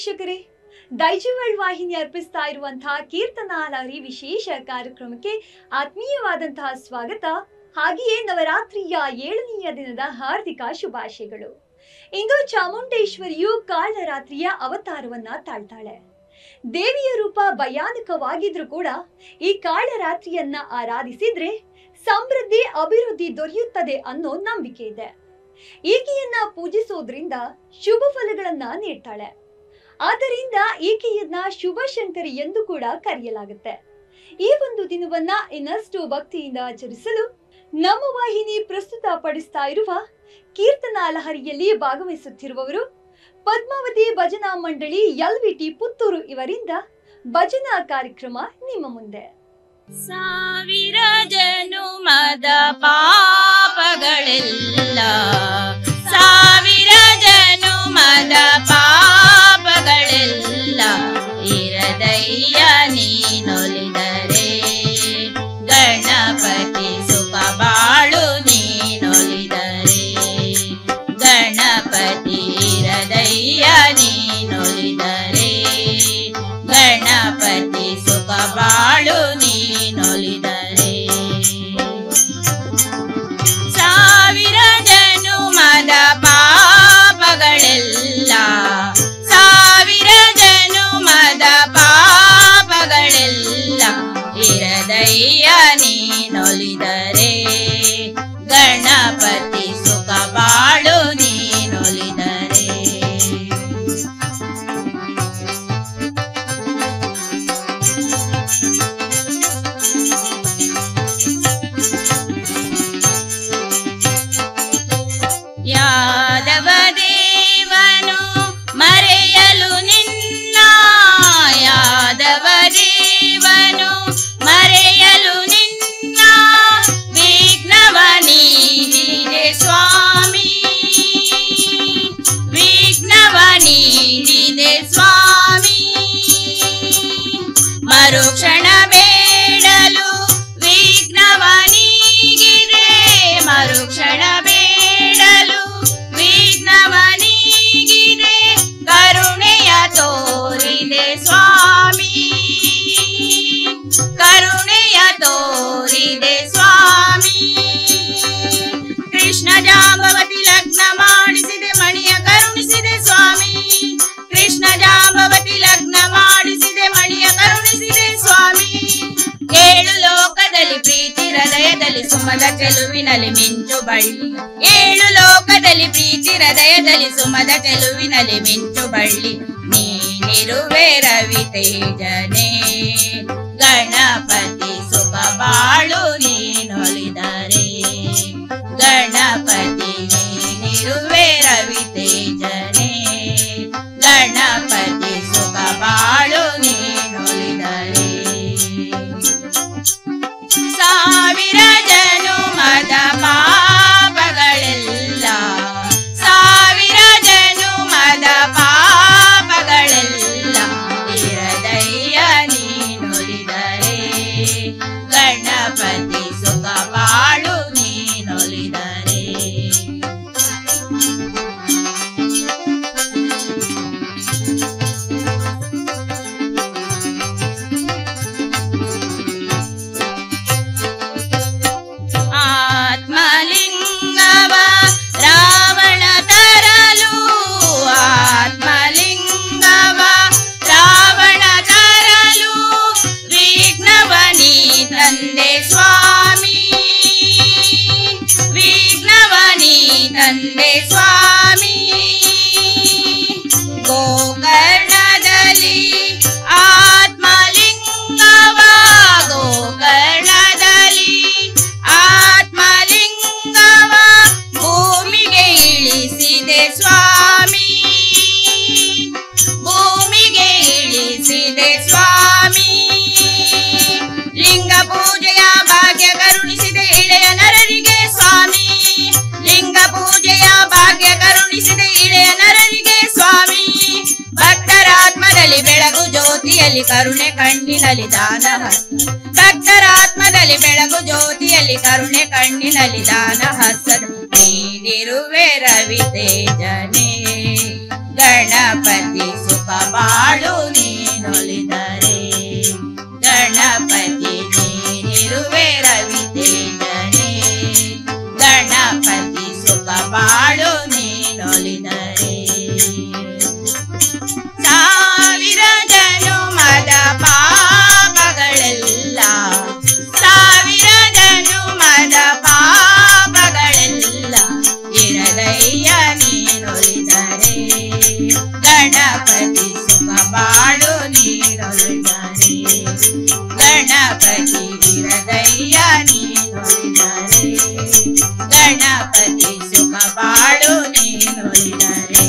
ವೀಕ್ಷಕರೇ ದೈಜುವಳ್ ವಾಹಿನಿ ಅರ್ಪಿಸ್ತಾ ಇರುವಂತಹ ಕೀರ್ತನಾಲಹರಿ ವಿಶೇಷ ಕಾರ್ಯಕ್ರಮಕ್ಕೆ ಆತ್ಮೀಯವಾದಂತಹ ಸ್ವಾಗತ ಹಾಗೆಯೇ ನವರಾತ್ರಿಯ ಏಳನೆಯ ದಿನದ ಹಾರ್ದಿಕ ಶುಭಾಶಯಗಳು ಇಂದು ಚಾಮುಂಡೇಶ್ವರಿಯು ಕಾಳರಾತ್ರಿಯ ಅವತಾರವನ್ನ ತಾಳ್ತಾಳೆ ದೇವಿಯ ರೂಪ ಭಯಾನಕವಾಗಿದ್ರೂ ಕೂಡ ಈ ಕಾಳರಾತ್ರಿಯನ್ನ ಆರಾಧಿಸಿದ್ರೆ ಸಮೃದ್ಧಿ ಅಭಿವೃದ್ಧಿ ದೊರೆಯುತ್ತದೆ ಅನ್ನೋ ನಂಬಿಕೆ ಇದೆ ಈಕೆಯನ್ನ ಪೂಜಿಸೋದ್ರಿಂದ ಶುಭ ಫಲಗಳನ್ನ ನೀಡ್ತಾಳೆ ಆದ್ದರಿಂದ ಈಕೆಯನ್ನ ಶುಭ ಶಂಕರಿ ಎಂದು ಕೂಡ ಕರೆಯಲಾಗುತ್ತೆ ಈ ಒಂದು ದಿನವನ್ನ ಇನ್ನಷ್ಟು ಭಕ್ತಿಯಿಂದ ಆಚರಿಸಲು ನಮ್ಮ ವಾಹಿನಿ ಪ್ರಸ್ತುತ ಪಡಿಸ್ತಾ ಇರುವ ಕೀರ್ತನಾ ಲಹರಿಯಲ್ಲಿ ಭಾಗವಹಿಸುತ್ತಿರುವವರು ಪದ್ಮಾವತಿ ಭಜನಾ ಮಂಡಳಿ ಎಲ್ವಿಟಿ ಪುತ್ತೂರು ಇವರಿಂದ ಭಜನಾ ಕಾರ್ಯಕ್ರಮ ನಿಮ್ಮ ಮುಂದೆ ಸಾವಿರ ಜನುಮದ ಪಾಪಗಳೆಲ್ಲ ಸಾವಿರ ಜನುಮದ ಪಾಪಗಳೆಲ್ಲ ಇರದಯ್ಯ ನೀನೊಲಿದರೆ ಗಣಪತಿ ಸುಖ ಬಾಳು ನೀನೊಲಿದರೆ ಗಣಪತಿ ಇರದಯ್ಯ ನೀನೊಲಿದರೆ ಗಣಪತಿ ಸುಖ ಬಾಳು ನೀನೊಲಿದರೆ ಸಾವಿರ ಜನುಮದ ಪಾಪಗಳೆಲ್ಲ ಸಾವಿರ ಜನುಮದ ಪಾಪಗಳೆಲ್ಲ ಇರದಯ್ಯ ನೀನೊಲಿದರೆ ಗಣಪತಿ ಸುಖ ಬಾಳು ನೀನೊಲಿದರೆ ಯಾದವ ದೇವನು ಮರೆಯಲು ನಿನ್ನ ಯಾದವ ದೇವನು ಮರೆಯಲು ನಿನ್ನ ವಿಘ್ನವ ನೀಡಿದೆ ಸ್ವಾಮಿ ವಿಘ್ನವ ನೀಡಿದೆ ಸ್ವಾಮಿ ಮರುಕ್ಷಣ ಬೇಡಲು ವಿಘ್ನವ ನೀಗಿದೆ ಮರುಕ್ಷಣ ಬೇಡಲು ವಿಘ್ನವ ನೀಗಿದೆ ಕರುಣೆಯ ತೋರಿದೆ ಸ್ವಾಮಿ ಕರುಣೆಯ ತೋರಿದೆ ಸ್ವಾಮಿ ಕೃಷ್ಣ ಜಾಂಬವತಿ ಲಗ್ನ ಮಾಡಿಸಿದೆ ಮಣಿಯ ಕರುಣಿಸಿದೆ ಸ್ವಾಮಿ ಕೃಷ್ಣ ಜಾಂಬವತಿ ಲಗ್ನ ಮಾಡಿಸಿದೆ ಮಣಿಯ ಕರುಣಿಸಿದೆ ಸ್ವಾಮಿ ಏಳು ಲೋಕದಲ್ಲಿ ಪ್ರೀತಿ ಹೃದಯದಲ್ಲಿ ಸುಮದ ಚೆಲುವಿನಲ್ಲಿ ಮಿಂಚು ಬಳ್ಳಿ ಏಳು ಲೋಕದಲ್ಲಿ ಪ್ರೀತಿ ಹೃದಯದಲ್ಲಿ ಸುಮದ ಚೆಲುವಿನಲ್ಲಿ ಮಿಂಚು ಬಳ್ಳಿ ನೀನಿರುವೆ ರವಿ ತೇಜನೆ ಗಣಪತಿ ಸುಖ ಬಾಳು ನೀನೊಲಿದರೆ ಗಣಪತಿ ನೀನಿರುವೆ ರವಿ ತೇಜನೆ ಗಣಪತಿ ಸುಖ ಬಾಳು ನೀನೊಲಿದರೆ ಸಾವಿರ ಜನುಮದ ಪಾಪಗಳೆಲ್ಲ ಸಾವಿರ ಜನುಮದ ಪಾಪಗಳೆಲ್ಲ ಇರದಯ್ಯ ನೀನೊಲಿದರೆ ಗಣಪತಿ ಸುಖ ಬಾಳು ನೀನೊಲಿದರೆ ಆತ್ಮಲಿಂಗವ ರಾವಣ ತರಲು ಆತ್ಮಲಿಂಗವ ರಾವಣ ತರಲು ವಿಘ್ನವನಿ ತಂದೆ ಸ್ವಾಮಿ ವಿಘ್ನವನಿ ತಂದೆ ಸ್ವಾಮಿ ಗೋಕರ್ಣದಲ್ಲಿ ಆತ್ಮಲಿಂಗವ ಗೋಕರ್ಣದಲ್ಲಿ ಆತ್ಮಲಿಂಗವ ಭೂಮಿಗೆ ಇಳಿಸಿದೆ ಸ್ವಾಮಿ ಭೂಮಿಗೆ ಇಳಿಸಿದೆ ಸ್ವಾಮಿ ಲಿಂಗ ಪೂಜೆಯ ಭಾಗ್ಯ ಕರುಣಿಸಿದೆ ಇಳೆಯ ನರರಿಗೆ ಸ್ವಾಮಿ ಲಿಂಗ ಪೂಜೆಯ ಭಾಗ್ಯ ಕರುಣಿಸಿದೆ ಇಳೆಯ ನರರಿಗೆ ಸ್ವಾಮಿ ಭಕ್ತರಾತ್ಮದಲ್ಲಿ ಬೆಳಗು ಜ್ಯೋತಿಯಲ್ಲಿ ಕರುಣೆ ಕಣ್ಣಿನಲ್ಲಿ ದಾನ ಹಸ್ತ ಭಕ್ತರಾತ್ಮದಲ್ಲಿ ಬೆಳಗು ಜ್ಯೋತಿಯಲ್ಲಿ ಕರುಣೆ ಕಣ್ಣಿನಲ್ಲಿ ದಾನ ಹಸ್ತದ ನೀನಿರುವೆ ರವಿ ತೇಜನೆ ಗಣಪತಿ ಸುಖ ಬಾಳು ನೀನೊಲಿದರೆ ಗಣಪತಿ ನೀನಿರುವೆ ರವಿ ತೇಜನೇ ಗಣಪತಿ ಸುಖ ಬಾಳು ನೀನೊಲಿದರೆ ಸಾವಿರ ಜನುಮದ ಪಾಪಗಳೆಲ್ಲ ಸಾವಿರ ಜನುಮದ ಪಾಪಗಳೆಲ್ಲ ಇರದಯ್ಯ ನೀನೊಲಿದರೆ ಗಣಪತಿ ಸುಖ ಬಾಳು ನೀನೊಲಿದರೆ ಗಣಪತಿ ಇರದಯ್ಯ ನೀನೊಲಿದರೆ ಗಣಪತಿ ಸುಖ ಬಾಳು ನೀನೊಲಿದರೆ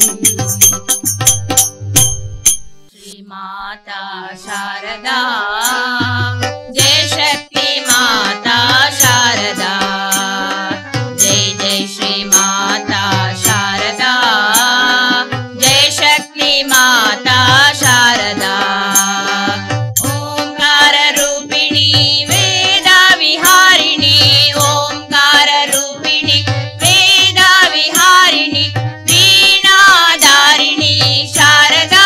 ಶ್ರೀ ಮಾತಾ ಶಾರದಾ ಜಯ ಶಕ್ತಿ ಮಾತಾ ಶಾರದಾ ಜೈ ಜೈ ಶ್ರೀ ಮಾತಾ ಶಾರದಾ ಜಯ ಶಕ್ತಿ ಮಾತಾ ಶಾರದಾ ಓಂಕಾರ ರೂಪಿಣಿ ವೇದ ವಿಹಾರಿಣಿ ಓಂಕಾರ ರೂಪಿಣಿ ವೇದ ವಿಹಾರಿಣಿ ವೀಣಾಧಾರಿಣಿ ಶಾರದಾ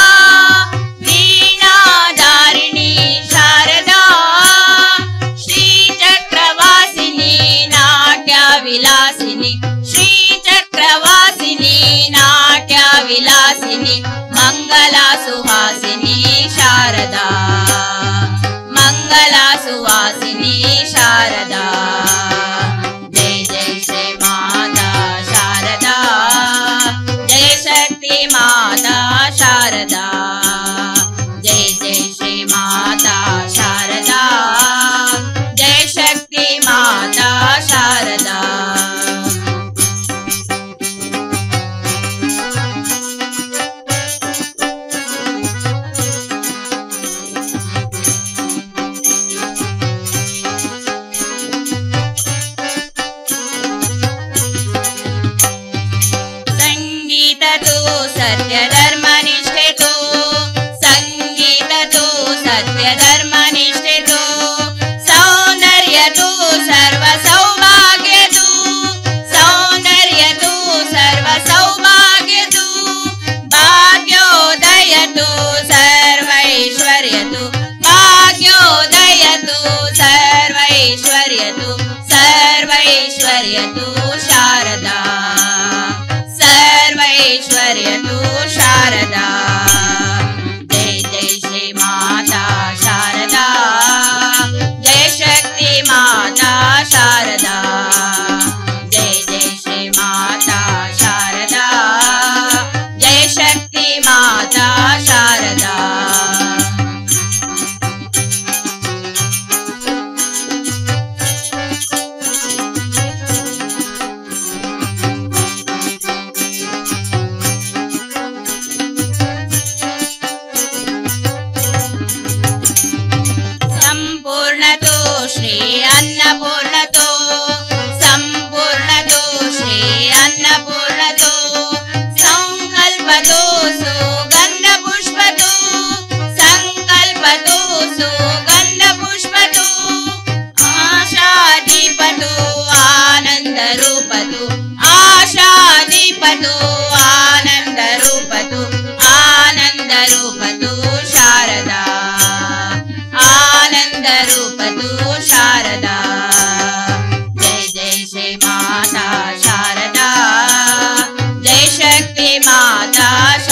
ವೀಣಾಧಾರಿಣಿ ಶಾರದಾ ಶ್ರೀಚಕ್ರವಾಸಿನಿ ನಾಟ್ಯ ವಿಲಾಸಿನಿ ಶ್ರೀಚಕ್ರವಾಸಿನಿ ನಾಟ್ಯ ವಿಲಾಸಿನಿ ಮಂಗಲ ಸುಹಾಸಿನಿ ಶಾರದಾ ಮಂಗಲ ಸುವಾಸಿನಿ ಶಾರದಾ ಜೈ ಜೈ ಶ್ರೀ ಮಾತಾ ಶಾರದಾ ಜಯ ಶಕ್ತಿ ಮಾತಾ ಶಾರದಾ ಜೈ ಜೈ ಶ್ರೀ ಮಾತಾ ಶಾರದಾ ಜಯ ಶಕ್ತಿ ಮಾತಾ ಶಾರದಾ ಸಂಗೀತ ತೋ ಸತ್ಯ ಧರ್ಮ ನಿಷ್ಠೆ ತೋ ಸಂಗೀತ ತೋ ಸತ್ಯ ಧರ್ಮ ನಿಷ್ಠೆ ತೋ ಸೌಂದರ್ಯ ತೋ ಸರ್ವ ಸೌಭಾಗ್ಯ ತೋ ಸೌಂದರ್ಯ ತೋ ಸರ್ವ ಸೌಭಾಗ್ಯ ತೋ ಭಾಗ್ಯೋದಯ ತೋ ಸರ್ವೈಶ್ವರ್ಯ ತೋ ಭಾಗ್ಯೋದಯ ತೋ ಸರ್ವೈಶ್ವರ್ಯ ತೋ ಸರ್ವೈಶ್ವರ್ಯ ತೋ ಶಾರದಾ ಸರ್ವೈಶ್ವರ್ಯ ತೋ ಶಾರದಾ ಜೈ ಜೈ ಶ್ರೀ ಮಾತಾ ಶಾರದಾ ಜಯ ಶಕ್ತಿ ಮಾತಾ ಶಾರದಾ ಜೈ ಜೈ ಶ್ರೀ ಮಾತಾ ಶಾರದಾ ಜಯ ಶಕ್ತಿ ಮಾತಾ ಶಾರದಾ ಸಂಪೂರ್ಣತೋ ಶ್ರೀ ಅನ್ನಪೂರ್ಣತೋ ಸಂಪೂರ್ಣತೋ ಶ್ರೀ ಅನ್ನಪೂರ್ಣತೋ ಸಂಕಲ್ಪತೋ ಸುಗಂಧ ಪುಷ್ಪತೋ ಸಂಕಲ್ಪತೋ ಸುಗಂಧ ಪುಷ್ಪತೋ ಆಶಾದೀಪತೋ ಆನಂದ ರೂಪತೋ ಆಶಾದೀಪತೋ ಆನಂದ ರೂಪತೋ ಆನಂದ ರೂಪತೋ ಶಾರದಾ ಆನಂದ ರೂಪತೋ ಶಾರದಾ ಜೈ ಜೈ ಶ್ರೀ ಮಾತಾ ಶಾರದಾ ಜೈ ಶಕ್ತಿ ಮಾತಾ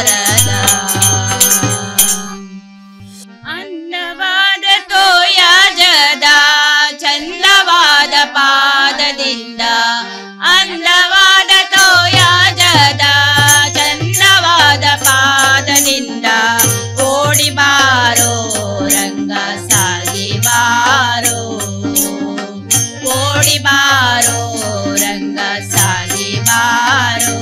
ಶಾರದಾ ಅನ್ನವಾದ ತೋಯಾಜದ ಚಂದವಾದ ಪಾದದಿಂದ ಅಂದವಾದ ತೋಯಾಜದ ಚಂದವಾದ ಪಾದದಿಂದ ಓಡಿ ಬಾರೋ ರಂಗ ಸಾಗಿ ಬಾರೋ ಓಡಿ ಬಾರೋ ರಂಗ ಸಾಗಿ ಬಾರೋ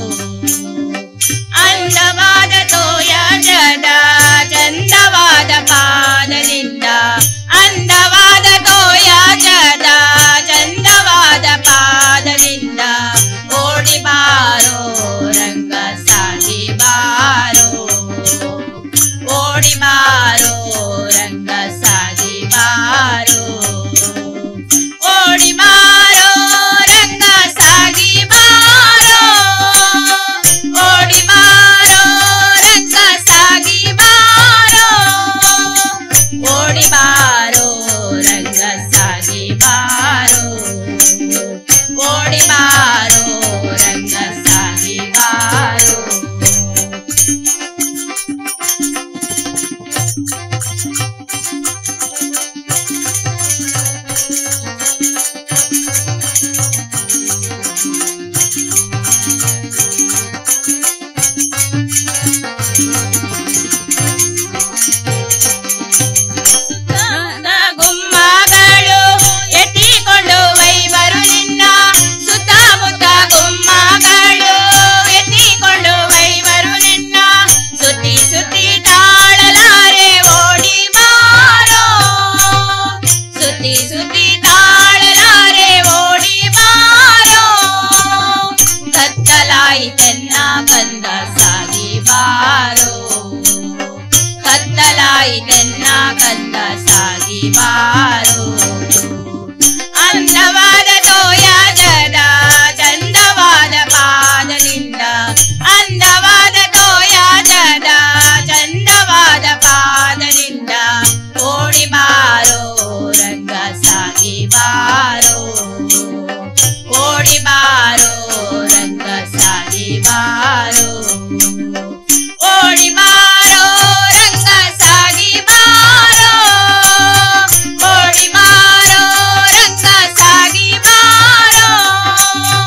ಅಂದವಾದ ತೋಯಜದ ಚಂದವಾದ ಪಾದದಿಂದ ಅಂದವಾದ ತೋಯಜದ ಚಂದವಾದ ಪಾದದಿಂದ ಓಡಿ ಬಾರೋ ರಂಗ ಸಾಗಿ ಬಾರೋ ಓಡಿ ಬಾರೋ ರಂಗ ಸಾಗಿ ಬಾರೋ ಓಡಿ ಬಾರೋ ರಂಗ ಸಾಗಿ ಬಾರೋ ಓಡಿ ಬಾರೋ ರಂಗ ಸಾಗಿ ಬಾರೋ ಓಡಿ ಬಾರೋ ರಂಗ ಸಾಗಿ ಬಾರೋ ಓಡಿ ಬಾರೋ ರಂಗ ಸಾಗಿ ಬಾರೋ ಸುತ್ತ ಗುಮ್ಮಗಳು ಎತ್ತಿಕೊಂಡು ವೈಬರು ನಿನ್ನ ಸುತ್ತಮುತ್ತ ಗುಮ್ಮಗಳು ಎತ್ತಿಕೊಂಡು ವೈಬರು ನಿನ್ನ ಸುತ್ತಿ ಸುತ್ತಿ ತಾಳಲಾರೆ ಓಡಿ ಬಾರೋ ಸುತ್ತಿ ಸುತ್ತಿ ತಾಳಲಾರೆ ಓಡಿ ಬಾರೋ ಕತ್ತಲಾಯಿತೆನ್ನ ಕಂದ ಸಾಗಿ ಬಾರೋ ಕತ್ತಲಾಯಿತೆನ್ನ ಕಂದ ಸಾಗಿ ಬಾರೋ ಅಂದವಾದ ತೋಯಾಜದ ಚಂದವಾದ ಪಾದದಿಂದ ಅಂದವಾದ ತೋಯಾಜದ ಚಂದವಾದ ಪಾದದಿಂದ ಓಡಿ ಬಾರೋ ರಂಗ ಸಾಗಿ ಬಾರೋ ಓಡಿ ಬಾರೋ ರಂಗ ಸಾಗಿ ಬಾರೋ ಓಡಿ ಬಾರೋ ರಂಗ ಸಾಗಿ ಬಾರೋ ಓಡಿ ಬಾರೋ ರಂಗ ಸಾಗಿ ಬಾರೋ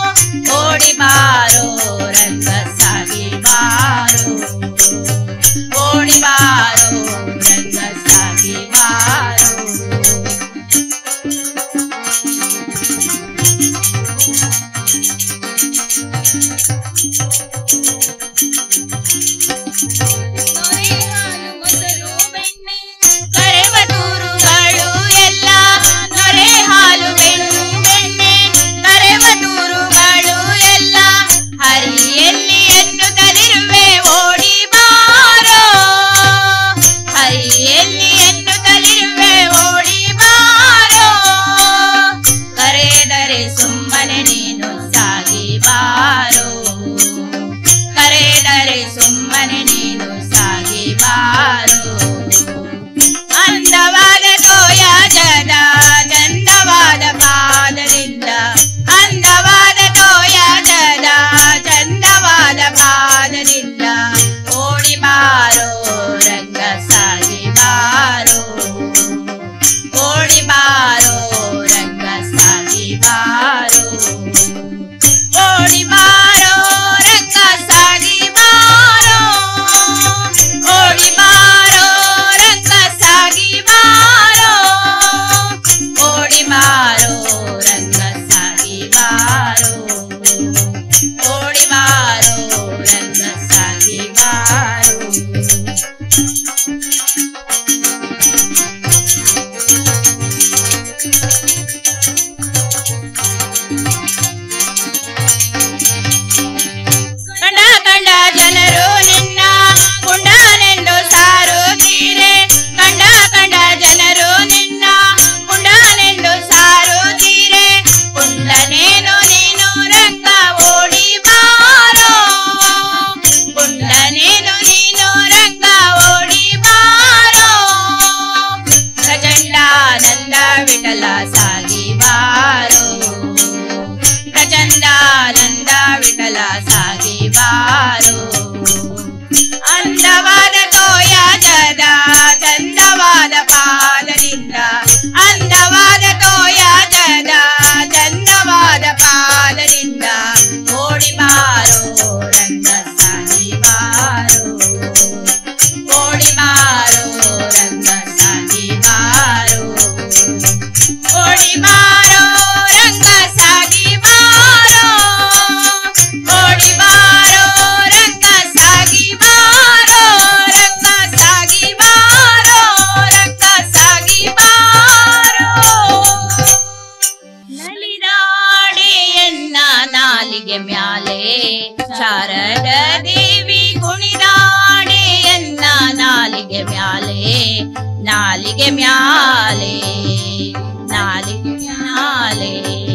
ಮ್ಯಾಲೆ ಶಾರದ ದೇವಿ ಕುಣಿದಾಡೆ ಎನ್ನ ನಾಲಿಗೆ ಮ್ಯಾಲೆ ನಾಲಿಗೆ ಮ್ಯಾಲೆ ನಾಲಿಗೆ ಮ್ಯಾಲೆ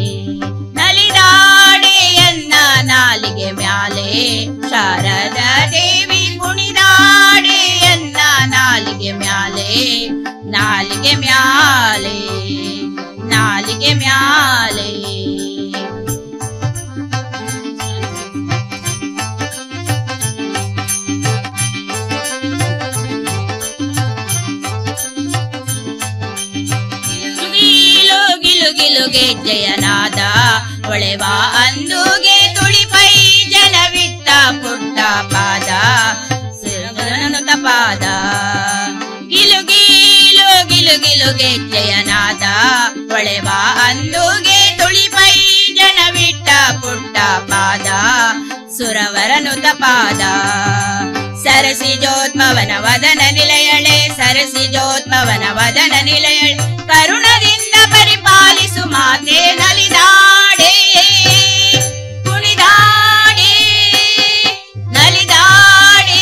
ನಲಿದಾಡೆ ಎನ್ನ ನಾಲಿಗೆ ಮ್ಯಾಲೆ ಶಾರದ ದೇವಿ ಕುಣಿದಾಡೆ ಎನ್ನ ನಾಲಿಗೆ ಮ್ಯಾಲೆ ನಾಲಿಗೆ ಮ್ಯಾಲೆ ನಾಲಿಗೆ ಮ್ಯಾಲೆ ಗಿಲು ಗಿಲು ಗಿಲು ಗೆಜ್ಜೆಯನಾದ ಒಳೆವ ಅಂದುಗೆ ತುಳಿಪೈ ಜನವಿಟ್ಟ ಪುಟ್ಟ ಪಾದ ಸಿರಗನನುತ ಪಾದ ಗಿಲು ಗಿಲು ಗಿಲು ಗಿಲು ಗೆಜ್ಜೆಯನಾದ ಒಳೆವ ಅಂದುಗೆ ತುಳಿಪೈ ಜನವಿಟ್ಟ ಪುಟ್ಟ ಪಾದ ಸುರವರನುತ ಪಾದ ಸರಸಿ ಜೋತ್ಮವನ ವದನ ನಿಲಯಳೆ ಸರಸಿ ಜೋತ್ಮವನ ವದನ ನಿಲಯಳೆ ಕರುಣದಿಂದ ಪರಿಪಾಲಿಸು ಮಾತೆ ನಲಿದಾಡೆ ಕುಣಿದಾಡೆ ನಲಿದಾಡೆ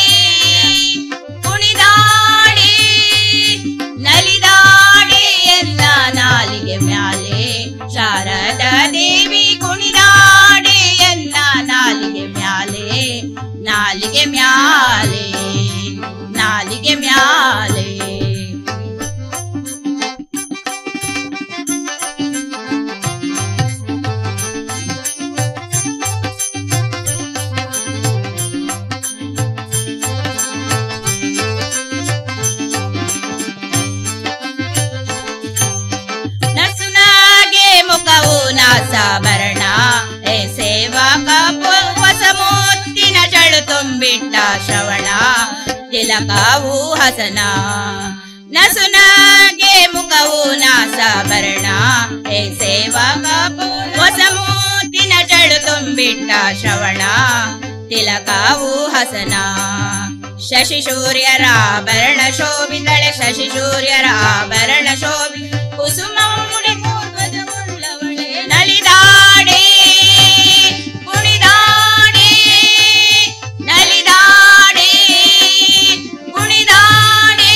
ಕುಣಿದಾಡೆ ನಲಿದಾಡೆ ಎಲ್ಲ ನಾಲಿಗೆ ಮ್ಯಾಲೆ ಶಾರದ ದೇವಿ ಕುಣಿದಾಡೆ ಎಲ್ಲ ನಾಲಿಗೆ ಮ್ಯಾಲೆ ನಾಲಿಗೆ ಮ್ಯಾಲೆ ನಾಲಿಗೆ ಮ್ಯಾಲೆ ನಸುನಾಗೆ ಮುಖವು ನಾಸಾಭರಣ ಏ ಸೇವಕ ಹೊಸ ಮೂತ್ತಿನ ಚಳು ತುಂಬಿಟ್ಟ ಶ್ರವಣ ತಿಲಕವು ಹಸನ ನಸುನಾಗೆ ಮುಖವು ನಾಸಾಭರಣ ಏ ಸೇವಕ ಹೊಸ ಮೂತ್ತಿನ ಚಳು ತುಂಬಿಟ್ಟ ಶ್ರವಣ ತಿಲಕವು ಹಸನ ಶಶಿ ಸೂರ್ಯರ ಆಭರಣ ಶೋಭಿತಳೆ ಶಶಿ ಸೂರ್ಯರ ಆಭರಣ ಶೋಭಿ ಕುಸುಮ ಮುಡಿ ಪೂರ್ವದ ಉಳ್ಳವಳೆ ನಲಿದಾಡೆ ಕುಣಿದಾಡೆ ನಲಿದಾಡೆ ಕುಣಿದಾಡೆ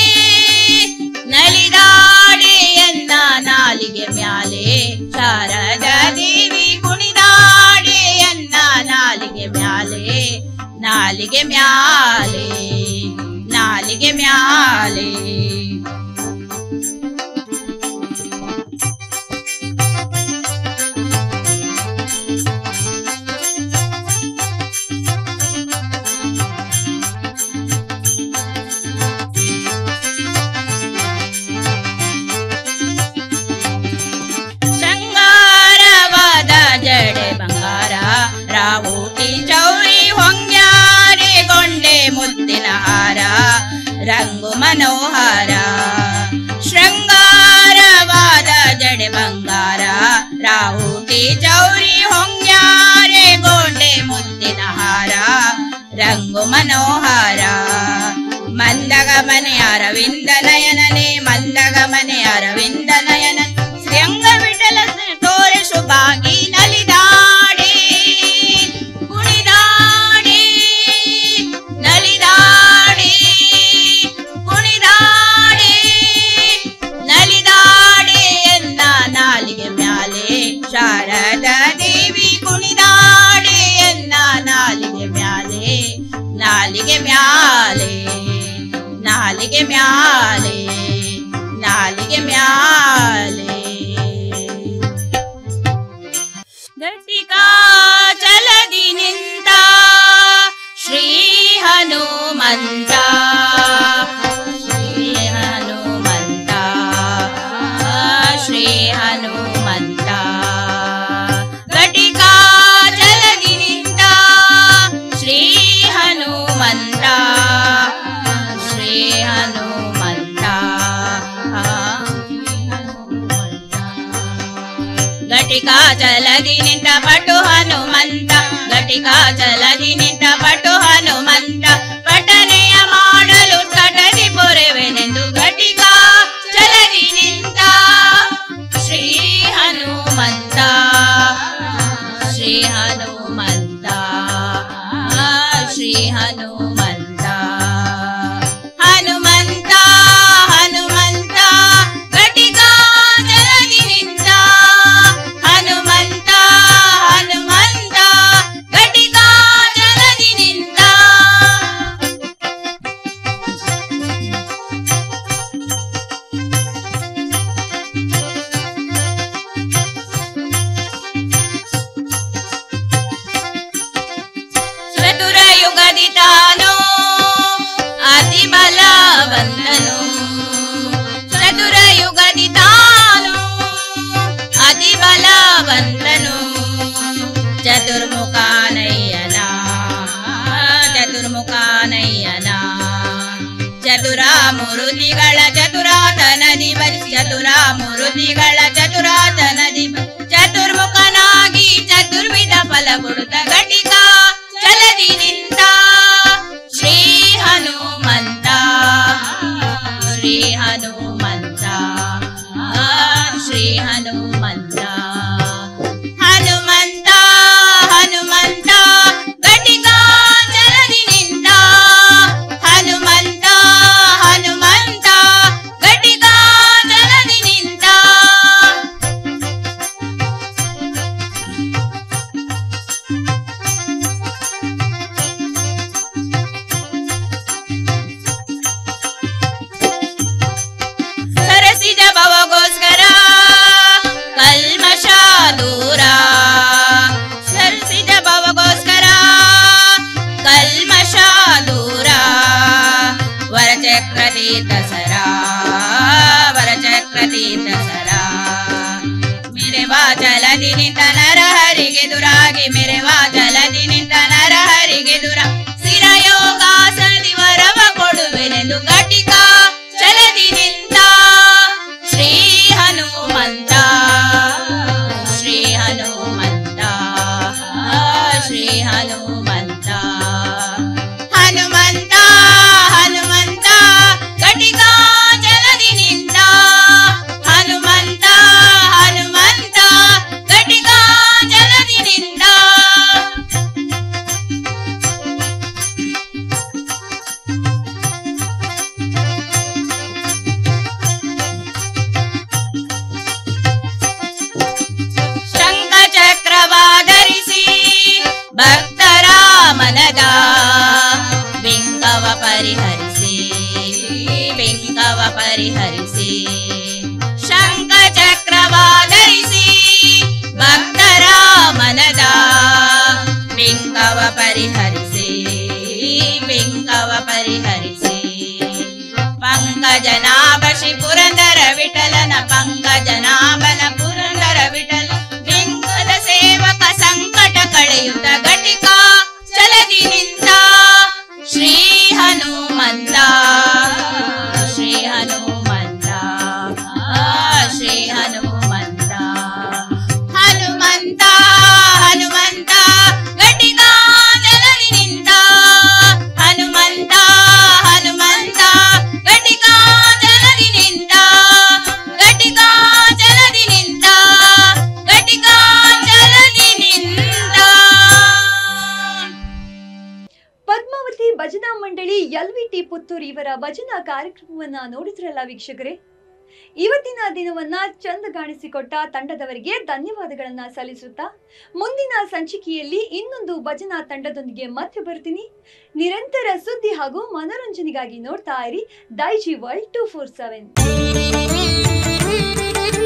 ನಲಿದಾಡೆ ಎನ್ನ ನಾಲಿಗೆ ಮ್ಯಾಲೆ ಶಾರದ ದೇವಿ ಕುಣಿದಾಡೆ ಎನ್ನ ನಾಲಿಗೆ ಮ್ಯಾಲೆ ನಾಲಿಗೆ ಮ್ಯಾಲೆ ನಾಲಿಗೆ ಮ್ಯಾಲೆ ಶೃಂಗಾರವಾದ ಜಡೆ ಬಂಗಾರ ರಾವುಟಿ ಚೌರಿ ಹೊಂಗ್ಯಾರೆ ಗೊಂಡೆ ಮುತ್ತಿನ ಹಾರ ರಂಗು ಮನೋಹರ ಶೃಂಗಾರವಾದ ಜಡೆ ಬಂಗಾರ ರಾವುಟಿ ಚೌರಿ ಹೊಂಗ್ಯಾರೆ ಗೊಂಡೆ ಮುತ್ತಿನ ಹಾರ ರಂಗು ಮನೋಹರ ಮಂದಗ ಮನೆ ಅರವಿಂದ ನಯನನೆ ಮಂದಗ ಮನೆ ಅರವಿಂದ ನಯನ ಶ್ರೀಯಂಗ ವಿಠಲ ತೋರಿಸು ಬಾಗಿ ನಲಿದಾಡೆ ಕುಣಿದಾಡೆ ನಲಿದಾಡೆ ಕುಣಿದಾಡೆ ನಲಿದಾಡೆ ಎನ್ನ ನಾಲಿಗೆ ಮ್ಯಾಲೆ ಶಾರದ ದೇವಿ ಕುಣಿದಾಡೆ ಎನ್ನ ನಾಲಿಗೆ ಮ್ಯಾಲೆ ನಾಲಿಗೆ ಮ್ಯಾಲೆ ನಾಲಿಗೆ ಮ್ಯಾಲೆ ನಾಲಿಗೆ ಮ್ಯಾಲೆ ದಟ್ಟಿಕಾ ಚಲದಿ ನಿಂತ ಶ್ರೀ ಹನುಮಂತ ಶ್ರೀ ಹನುಮಂತ ಶ್ರೀ ಹನುಮಂತ ಘಟಿಕಾ ಜಲದಿ ನಿಂತ ಶ್ರೀ ಹನುಮಂತ ಶ್ರೀ ಹನುಮಂತ ಘಟಿಕಾ ಜಲದಿ ನಿಂತ ಪಟು ಹನುಮಂತ ಘಟಿಕಾ ಜಲದಿ ನಿಂತ ಪಟು ಹನುಮಂತ ಪಠನೆಯ ಮಾಡಲು ತಟದಿ ಪೊರೆವೆನೆಂದು ಘಟಿಕಾ ಜಲದಿ ನಿಂತ ಶ್ರೀ ಹನುಮಂತ ಶ್ರೀ ಹನುಮಂತ ಶ್ರೀ ಹನುಮಂತ ಹನುಮಂತ ಹನುಮಂತ ಘಟಿಕ ಜಲದಿ ನಿಂತ ಹನುಮಂತ ಹನುಮಂತ ಘಟಿಕ ಜಲದಿ ನಿಂತ ಚತುರ ಯುಗದಿ ತಾನು ಅತಿ ಬಲವಂತನು ಚತುರ ಯುಗದಿ ತಾನು ಅತಿ ಬಲವಂತನು ಚತುರ್ಮುಖಾನಯ್ಯನ ಚತುರ್ಮುಖಾನಯ್ಯನ ಚತುರ ಮುರುತಿಗಳ ಚತುರಾತನದಿ ಬರಿ ಚತುರ ಮುರುತಿಗಳ ಚತುರಾತನದಿ ಬರಿ. ಚತುರ್ಮುಖನಾಗಿ ಚತುರ್ವಿಧ ಫಲ ಕೊಡುತ್ತ ಘಟಿಕ ಚಲದಿ ನಿಂತ ಶ್ರೀ ಹನುಮಂತ ಶ್ರೀ ಹನುಮಂತ ಶ್ರೀ ಹನುಮಂತ ಹನುಮಂತ ಹನುಮಂತ ಘಟಿಕ ಚಲದಿ ನಿಂತ ಹನುಮಂತ ಹನುಮಂತ ಘಟಿಕ ಚಲದಿ ನಿಂತ ಸರಸಿದ ಭವಗೋಸ್ಕರ ಕಲ್ಮಶ ದೂರ ಸರಸಿದ ಭವಗೋಸ್ಕರ ಕಲ್ಮಶ ದೂರ ವರಚಕ್ರದಿ ದಸರ ವರಚಕ್ರದಿ ದಸರ ಮೆರೆವಾ ಜಲದಿ ನಿಂತ ನರಹರಿಗೆ ದುರಾಗಿ ಮೆರೆವಾ ಜಲದಿ ನಿಂತ ನರಹರಿಗೆ ದುರ ಸ್ಥಿರಯೋಗಾಸನದಿ ವರವ ಕೊಡುವೆನೆಂದು ಘಟಿಕ ಚಲದಿ ನಿಂತ ಶ್ರೀ ಹನುಮಂತ ಶ್ರೀ ಹನುಮಂತ ಶ್ರೀ ಹನುಮಂತ ಹನುಮಂತ ಹನುಮಂತ ಘಟಿಕ ಜಲದಿ ನಿಂತ ಹನುಮಂತ ಹನುಮಂತ ಘಟಿಕ ಜಲದಿ ನಿಂತ ಶಂಖ ಚಕ್ರವಾಧರಿಸಿ ಭಕ್ತರ ಮನದ ಬಿಂಕವ ಪರಿಹರಿಸಿ ಬಿಂಕವ ಪರಿಹರಿಸಿ ಶಂಖ ಚಕ್ರವಾಧರಿಸಿ ಭಕ್ತರ ಮನದ ಬಿಂಕವ ಪರಿಹರಿಸಿ ಬಿಂಕವ ಪರಿಹರಿಸಿ ಪಂಕಜನಾಭ ಶ್ರೀ ಪುರಂದರ ವಿಠಲನ ಪಂಕಜನಾಭನ ಪುರಂದರ ವಿಠಲ ಬಿಂಕದ ಸೇವಕ ಸಂಕಟ ಕಳೆಯುತ್ತ ಘಟಿಕ ಚಲದಿ ನಿಂತ ಶ್ರೀ ಹನುಮಂತ ಶ್ರೀ ಹನುಮಂತ ಶ್ರೀ ಹನುಮಂತ ಹನುಮಂತ ಹನುಮಂತ ಘಟಿಕ ಜಲದಿ ನಿಂತ ಹನುಮಂತ ಹನುಮಂತ ಘಟಿಕ ಜಲದಿ ನಿಂತ ಘಟಿಕ ಜಲದಿ ನಿಂತ ಘಟಿಕ ಜಲದಿ ನಿಂತ ಪದ್ಮಾವತಿ ಭಜನಾ ಮಂಡಳಿ ಎಲ್ವಿಟಿ ಪುತ್ತೂರು ಇವರ ಭಜನಾ ಕಾರ್ಯಕ್ರಮವನ್ನ ನೋಡಿದ್ರಲ್ಲ ವೀಕ್ಷಕರೇ ಇವತ್ತಿನ ದಿನವನ್ನ ಚಂದಗಾಣಿಸಿಕೊಟ್ಟ ತಂಡದವರಿಗೆ ಧನ್ಯವಾದಗಳನ್ನ ಸಲ್ಲಿಸುತ್ತಾ ಮುಂದಿನ ಸಂಚಿಕೆಯಲ್ಲಿ ಇನ್ನೊಂದು ಭಜನಾ ತಂಡದೊಂದಿಗೆ ಮತ್ತೆ ಬರ್ತೀನಿ ನಿರಂತರ ಸುದ್ದಿ ಹಾಗೂ ಮನೋರಂಜನೆಗಾಗಿ ನೋಡ್ತಾ ಇರಿ Daiji world two four seven